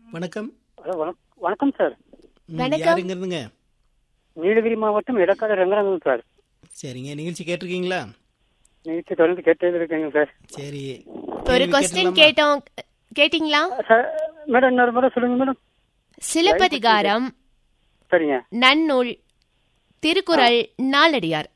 வணக்கம் ஹலோ வணக்- வணக்கம் சார் ம், வணக்கம். யாருங்கிறதுங்க நீலகிரி மாவட்டம் இடக்காடு ரங்கநாதன் சார் சரிங்க நிகழ்ச்சி கேட்டிருக்கீங்களா நிகழ்ச்சி தொடர்ந்து கேட்டே இருக்கேங்க சார் சரி இப்போ ஒரு கேள்வி கொஸ்டின் கேட்டுடலாமா? கேட்டோம் கேட்டிங்களா சார் மேடம் இன்னொரு முறை சொல்லுங்க மேடம் சிலப்பதிகாரம் சரிங்க நன்னூல் திருக்குறள் நாலடியார்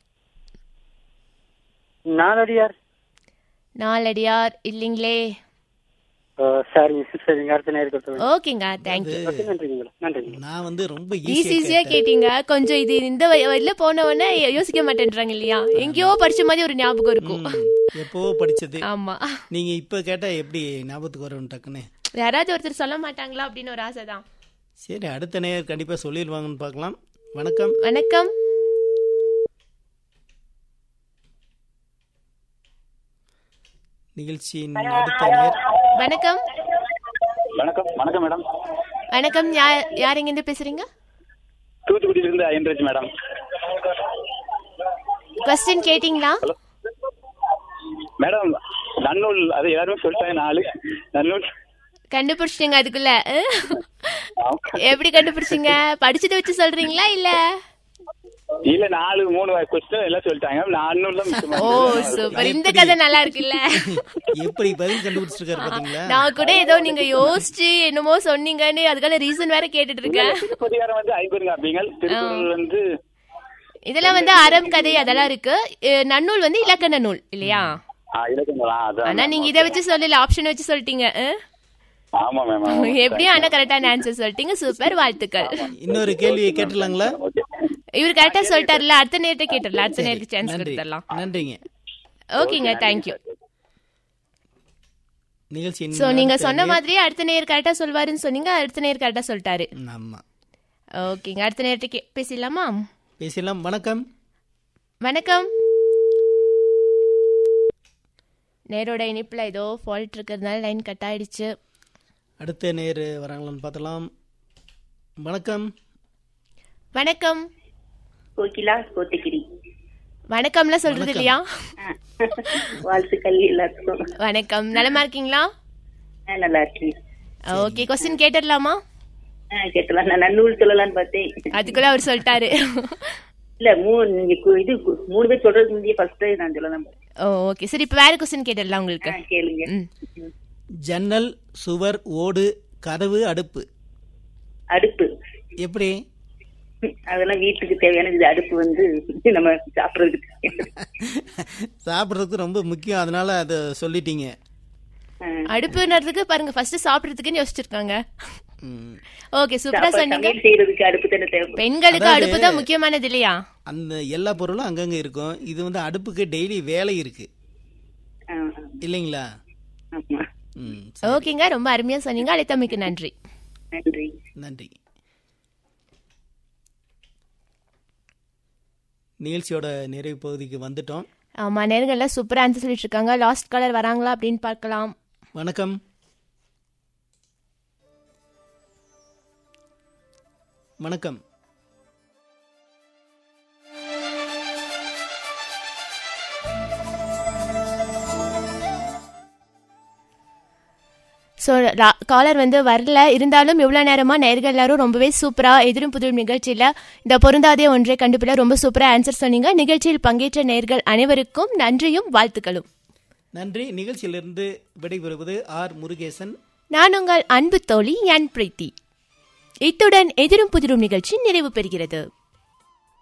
நாலடியார் நாலடியார் இல்லைங்களே ஓ, சரிங்க சரிங்க அடுத்த நேரம் சொல்லுங்க ஓகேங்க தேங்க்யூ ஓகே நன்றிங்க மேடம் நன்றிங்க நான் வந்து ரொம்ப ஈஸி ஈஸியா ஈஸியா கேட்டேன் கேட்டீங்க கொஞ்சம் இது இந்த வயல போன உடனே யோசிக்க மாட்டேன்றாங்க இல்லையா எங்கேயோ படிச்ச மாதிரி ஒரு ஞாபகம் இருக்கும் ம், எப்பவோ படிச்சது ஆமா நீங்க இப்ப கேட்டா எப்படி ஞாபகத்துக்கு வரும் டக்குன்னு யாராவது ஒருத்தர் சொல்ல மாட்டாங்களா அப்படின்னு ஒரு ஆசை தான் சரி அடுத்த நேயர் கண்டிப்பா சொல்லிடுவாங்கன்னு பார்க்கலாம் வணக்கம் வணக்கம் நிகழ்ச்சியின் அடுத்த நேர் வணக்கம் வணக்கம் வணக்கம் மேடம் வணக்கம் யார் யார் எங்கேருந்து பேசுறீங்க தூத்துக்குடியிலிருந்து ஐயன்ராஜ் மேடம் கொஸ்டின் கேட்டிங்களா மேடம் நன்னூல் அது எல்லாருமே சொல்லிட்டாங்க நாலு நன்னூல் கண்டுபிடிச்சிட்டீங்க அதுக்குள்ள அஹ்? எப்படி கண்டுபிடிச்சீங்க படிச்சதை வச்சு சொல்றீங்களா இல்ல இல்ல நாலு மூணு கொஸ்டின் எல்லாம் சொல்லிட்டாங்க நன்னூல் தான் மிச்சமா ஓ இருந்தது. சூப்பர் இந்த கதை நல்லா இருக்குல்ல எப்படி பதில் கண்டுபிடிச்சிருக்காரு பாத்தீங்களா நான் கூட ஏதோ நீங்க யோசிச்சு என்னமோ சொன்னீங்கன்னு அதுக்கான ரீசன் வேற கேட்டுட்டு இருக்கேன் திருப்பதிகாரம் வந்து ஐம்பெருங்காப்பியங்கள் திருக்குறள் வந்து இதெல்லாம் வந்து அறம் கதை அதெல்லாம் இருக்கு அஹ் நன்னூல் வந்து இலக்கண நூல் இல்லையா ஆ, இலக்கணங்களா அதான் ஆனா நீங்க இதை வச்சு சொல்லல ஆப்ஷன் வச்சு சொல்லிட்டீங்க அஹ்? ஆமா மேம் எப்படியும் ஆனா கரெக்டான ஆன்சர் சொல்லிட்டீங்க சூப்பர் வாழ்த்துக்கள் இன்னொரு கேள்வியை கேட்டுலாங்களா ஓகே இவர் கரெக்டா சொல்லிட்டாருல அடுத்த நேரத்தை கேட்டுடல அடுத்த நேரத்துக்கு சான்ஸ் நன்றி கொடுத்துடலாம் நன்றிங்க ஓகேங்க தேங்க்யூ நிகழ்ச்சியின் சோ நீங்க அடுத்த சொன்ன நேயர். மாதிரி அடுத்த நேர் கரெக்டா சொல்வாருன்னு சொன்னீங்க அடுத்த நேர் கரெக்டா சொல்லிட்டாரு ஆமா ஓகேங்க அடுத்த நேரத்துக்கு பேசிடலாமா பேசலாம் வணக்கம் வணக்கம் நேரோட இனிப்புல ஏதோ ஃபால்ட் இருக்கிறதுனால லைன் கட் ஆயிடுச்சு அடுத்த நேர் வராங்களான்னு பார்த்தலாம் வணக்கம் வணக்கம் கோகிலா கோத்தகிரி வணக்கம்லாம் சொல்றது இல்லையா வாழ்த்துக்கள் எல்லாருக்கும் வணக்கம் நலமா இருக்கீங்களா ஆ, நல்லா இருக்கேன் ஓகே கொஸ்டின் கேட்டுடலாமா ஆ, கேட்டலாம் நான் நன்னூல் சொல்லலாம்னு பார்த்தேன் அதுக்குள்ள அவர் சொல்லிட்டாரு இல்ல மூணு நீங்க கு- இது கு- மூணு பேர் சொல்றதுக்கு முந்தைய ஃபர்ஸ்ட் நான் சொல்லலாம் பார்த்தேன். ஓ ஓகே சரி இப்போ வேற கொஸ்டின் கேட்டுடலாம் உங்களுக்கு ஆ, கேளுங்க ம். ஜன்னல் சுவர் ஓடு கதவு அடுப்பு அடுப்பு எப்படி அதெல்லாம் வீட்டுக்கு தேவையான இது அடுப்பு வந்து நம்ம சாப்பிடுறதுக்கு சாப்பிட்றதுக்கு ரொம்ப முக்கியம் அதனால அதை சொல்லிட்டீங்க ஆ, அடுப்புன்றதுக்கு பாருங்க ஃபர்ஸ்ட் சாப்பிடுறதுக்குன்னு யோசிச்சிருக்காங்க ம். ஓகே சூப்பரா சாப்பாடு சொன்னீங்க சமையல் செய்யறதுக்கு அடுப்பு தானே தேவை பெண்களுக்கு அதாவது- அடுப்பு தான் முக்கியமானது இல்லையா அந்த எல்லா பொருளும் அங்கங்க இருக்கும் இது வந்து அடுப்புக்கு டெய்லி வேலை இருக்கு ஆ, இல்லைங்களா ஆமா ம் ஓகேங்க ரொம்ப அருமையா சொன்னீங்க அழைத்தமைக்கு நன்றி நன்றி நன்றி நிகழ்ச்சியோட நிறைவு பகுதிக்கு வந்துட்டோம் ஆமா நேரங்கள்ல சூப்பரா ஆன்சர் சொல்லிட்டு இருக்காங்க லாஸ்ட் காலர் வராங்களா அப்படின்னு பார்க்கலாம் வணக்கம் வணக்கம் ஸோ காலர் வந்து வரல இருந்தாலும் இவ்வளோ நேரமா நேர்கள் எல்லாரும் ரொம்பவே சூப்பரா எதிரும் புதிரும் நிகழ்ச்சியில இந்த பொருந்தாதே ஒன்றை கண்டுபிடில ரொம்ப சூப்பரா ஆன்சர் சொன்னீங்க நிகழ்ச்சியில் பங்கேற்ற நேர்கள் அனைவருக்கும் நன்றியும் வாழ்த்துக்களும் நன்றி நிகழ்ச்சியிலிருந்து விடைபெறுவது ஆர் முருகேசன் நான் உங்கள் அன்பு தோழி என் பிரீத்தி இத்துடன் எதிரும் புதிரும் நிகழ்ச்சி நிறைவு பெறுகிறது